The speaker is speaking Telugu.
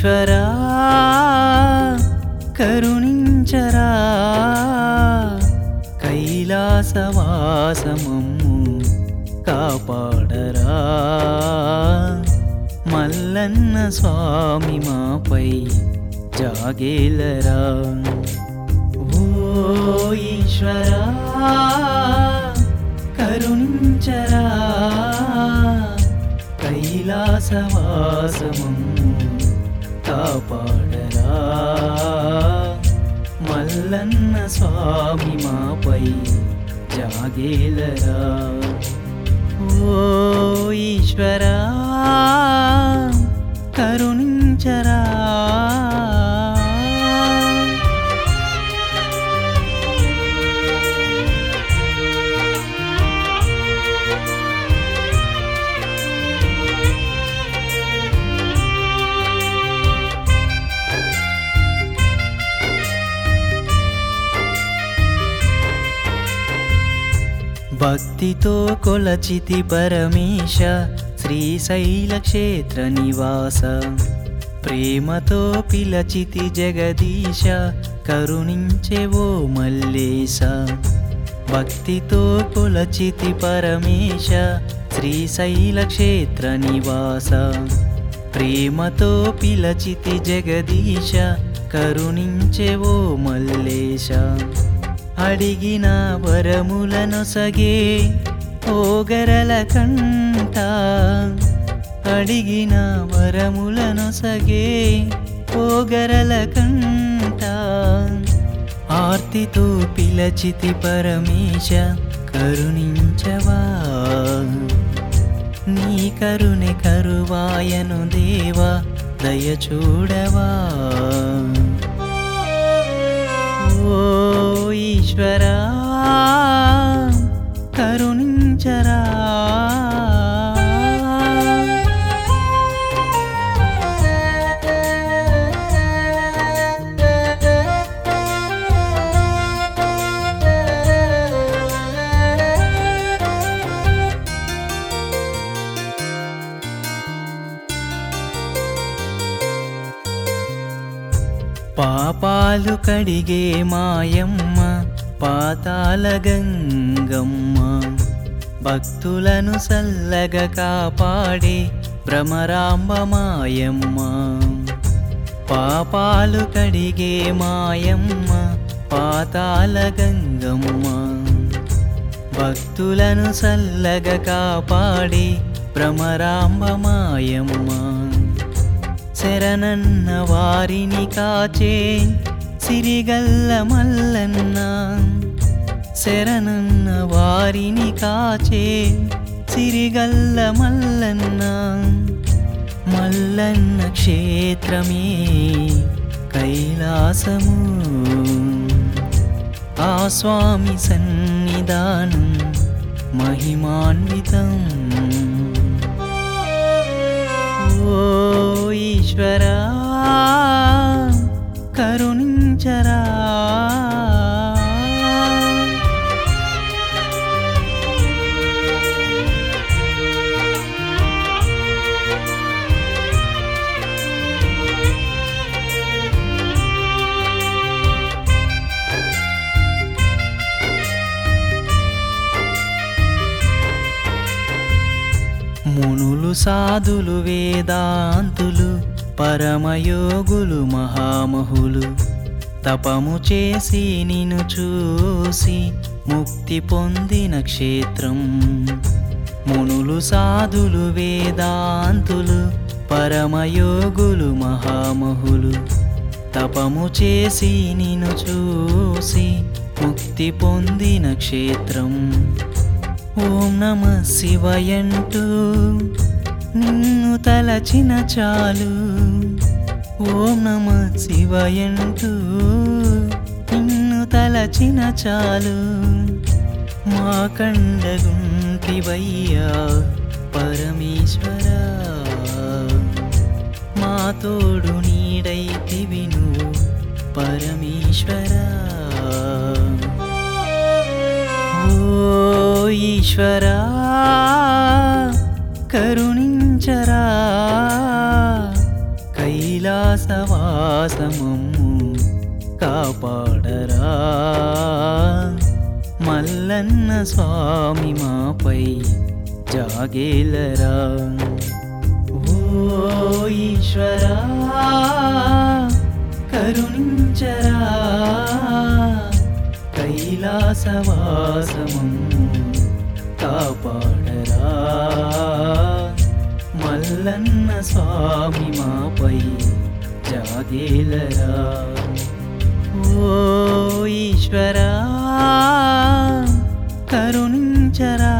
ఈశ్వరా కరుణించరా కైలాసవాసమమ్ము కాపాడరా మల్లన్న స్వామి మాపై జాగేలరా ఓ ఈశ్వరా కరుణించరా కైలాసవాసమమ్ము కాపాడరా మల్లన్న స్వామి మాపై జాగేలరా ఓ ఈశ్వరా కరుణించరా భక్తితో కొలచితి పరమేశ శ్రీశైల క్షేత్ర నివాస ప్రేమతో పిలచితి జగదీశ కరుణించెవో మల్లేశ భక్తితో కొలచితి పరమేశ శ్రీశైల క్షేత్ర నివాస ప్రేమతో పిలచితి జగదీశ కరుణించెవో మల్లేశ అడిగిన వరములను సగే ఓగరల కంట అడిగిన వరములను సగే ఓగరల కంట ఆర్తితో పిలచితి పరమేశ కరుణించవా నీ కరుణె కరువాయను దేవా దయ చూడవా ఓ ఈశ్వరా కరుణించరా పాపాలు కడిగే మాయమ్మ పాతాల గంగమ్మ భక్తులను సల్లగా కాపాడే భ్రమరాంబ మాయమ్మ పాపాలు కడిగే మాయమ్మ పాతాల గంగమ్మ భక్తులను సల్లగా కాపాడే భ్రమరాంబ మాయమ్మ శరణన్న వారిని కాచే సిరిగల్ల మల్లన్న శరణన్న వారిని కాచే సిరిగల్ల మల్లన్న మల్లన్న క్షేత్రమే కైలాసము ఆ స్వామి సన్నిధానం మహిమాన్వితం ఓ ఈశ్వరా కరుణించరా మునులు సాధులు వేదాంతులు పరమయోగులు మహామహులు తపము చేసి నిన్ను చూసి ముక్తి పొందిన క్షేత్రం మునులు సాధులు వేదాంతులు పరమయోగులు మహామహులు తపము చేసి నిన్ను చూసి ముక్తి పొందిన క్షేత్రం ఓం నమ శివయంటూ నిన్ను తలచిన చాలు ఓం నమ శివయంటూ నిన్ను తలచిన చాలు మా కండగుంటివయ్యా పరమేశ్వరా మా తోడు నీడైతివి నువ్వు పరమేశ్వరా ఓ ఈశ్వరా కరుణించరా కైలాస కైలాసమమ్ము కాపాడరా మల్లన్న స్వామి మాపై జాగేలరా ఓ ఈశ్వరా కరుణించరా కైలాసవాసమమ్ము కాపాడరా మల్లన్న స్వామి మాపై జాగేలరా ఓ ఈశ్వరా కరుణించరా